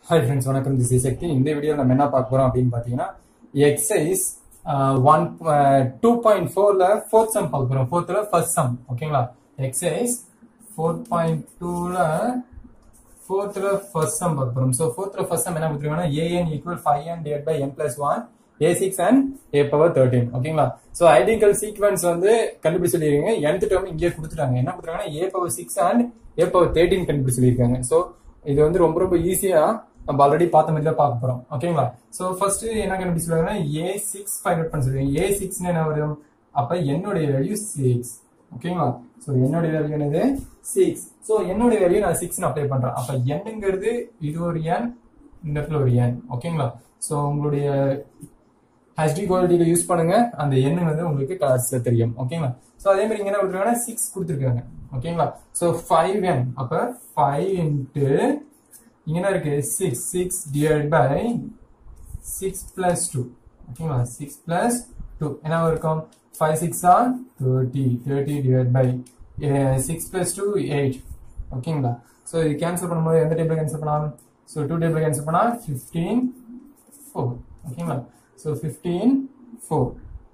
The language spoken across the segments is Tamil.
ஹாய் ஃப்ரெண்ட்ஸ் வணக்கம் திஸ் இஸ் சக்தி இந்த வீடியோ நம்ம என்ன பார்க்க போறோம் அப்படின்னு பார்த்தீங்கன்னா எக்ஸைஸ் ஒன் டூ பாயிண்ட் ஃபோர்ல ஃபோர்த் சம் பார்க்க போறோம் ஃபோர்த்ல ஃபர்ஸ்ட் சம் ஓகேங்களா எக்ஸைஸ் ஃபோர் பாயிண்ட் டூல ஃபோர்த்ல ஃபர்ஸ்ட் சம் பார்க்க போறோம் ஸோ ஃபோர்த்ல ஃபர்ஸ்ட் சம் என்ன கொடுத்துருக்காங்கன்னா a n equal five and divide by n plus one a six and a power thirteen ஓகேங்களா ஸோ ஐடிகல் சீக்வன்ஸ் வந்து கண்டுபிடிச்சு சொல்லிருக்கீங்க nth டேர்ம் இங்கே கொடுத்துட்டாங்க என்ன கொடுத்துருக்காங்கன்னா a power six and a power thirteen கண்டுபிடிச்சு சொல்லியிருக்காங்க ஸோ இது வந்து ரொம்ப ரொம்ப ஈஸியா நம்ம ஆல்ரெடி பார்த்த மாதிரி தான் பார்க்க போறோம் ஓகேங்களா ஸோ ஃபர்ஸ்ட் என்ன கண்டுபிடிச்சிருக்காங்கன்னா ஏ சிக்ஸ் ஃபைண்ட் அவுட் பண்ண சொல்லுவாங்க ஏ சிக்ஸ் என்ன வரும் அப்ப என்னுடைய வேல்யூ சிக்ஸ் ஓகேங்களா ஸோ என்னுடைய வேல்யூ என்னது சிக்ஸ் ஸோ என்னுடைய வேல்யூ நான் சிக்ஸ்னு அப்ளை பண்றேன் அப்ப என்னங்கிறது இது ஒரு என் இந்த இடத்துல ஒரு என் ஓகேங்களா ஸோ உங்களுடைய ஹெச்டி குவாலிட்டியில யூஸ் பண்ணுங்க அந்த எண்ணு வந்து உங்களுக்கு கிளாஸ்ல தெரியும் ஓகேங்களா ஸோ அதே மாதிரி இங்க என்ன கொடுத்துருக்காங்கன்னா சிக்ஸ் கொடுத்துருக்காங்க ஓகேங்களா ஸோ ஃபைவ் என் அப்ப ஃபைவ் இன்ட்டு இங்க என்ன இருக்கு six six divide by six plus two ஓகேங்களா சிக்ஸ் பிளஸ் டூ என்ன இருக்கும் five six are thirty thirty divide by six plus two eight ஓகேங்களா ஸோ இது கேன்சல் பண்ணும்போது எந்த டேபிள் கேன்சல் பண்ணலாம் ஸோ டூ டேபிள் கேன்சல் பண்ணா ஃபிஃப்டீன் ஃபோர் ஓகேங்களா ஸோ ஃபிஃப்டீன் ஃபோர்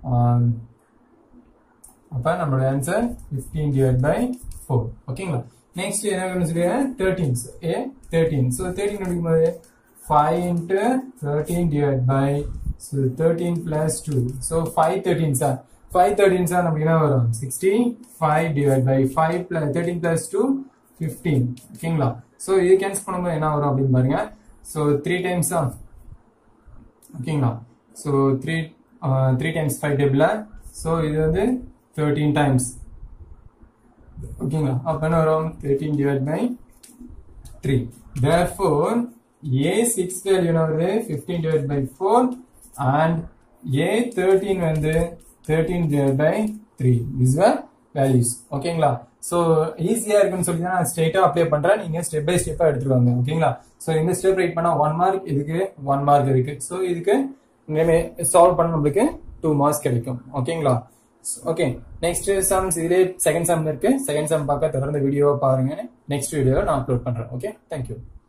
அப்போ நம்மளோட answer fifteen divide by four ஓகேங்களா நெக்ஸ்ட் என்ன வேணும் சொல்லுங்க thirteen a thirteen so thirteen எடுக்கும்போது five into thirteen divide by so thirteen plus two so five thirteen sir five thirteen sir நமக்கு என்ன வரும் sixty five divide by five plus thirteen plus two fifteen ஓகேங்களா ஸோ இது கேன்சல் பண்ணும்போது என்ன வரும் அப்படின்னு பாருங்க ஸோ த்ரீ டைம்ஸ் தான் ஓகேங்களா so three three times five table so இது வந்து தேர்ட்டீன் டைம்ஸ் ஓகேங்களா அப்போ என்ன வரும் thirteen divide by three therefore a six value என்ன வருது fifteen divide by four and a thirteen வந்து thirteen divide by three is values ஓகேங்களா ஸோ ஈஸியா இருக்குன்னு சொல்லி தான் நான் ஸ்ட்ரெயிட்டா அப்ளை பண்றேன் நீங்க ஸ்டெப் பை ஸ்டெப்பா எடுத்துட்டு வாங்க ஓகேங்களா ஸோ இந்த ஸ்டெப் ரைட் பண்ணா ஒன் மார்க் இதுக்கு ஒன் மார்க் இருக்கு ஸோ இதுக்கு இனிமே சால்வ் பண்ண நம்மளுக்கு டூ மார்க்ஸ் கிடைக்கும் ஓகேங்களா ஓகே நெக்ஸ்ட் சம்ஸ் இதுலேயே செகண்ட் சம் இருக்கு செகண்ட் சம் பார்க்க தொடர்ந்து வீடியோவை பாருங்க நெக்ஸ்ட் வீடியோவை நான் அப்லோட் பண்றேன் ஓகே தேங்க்யூ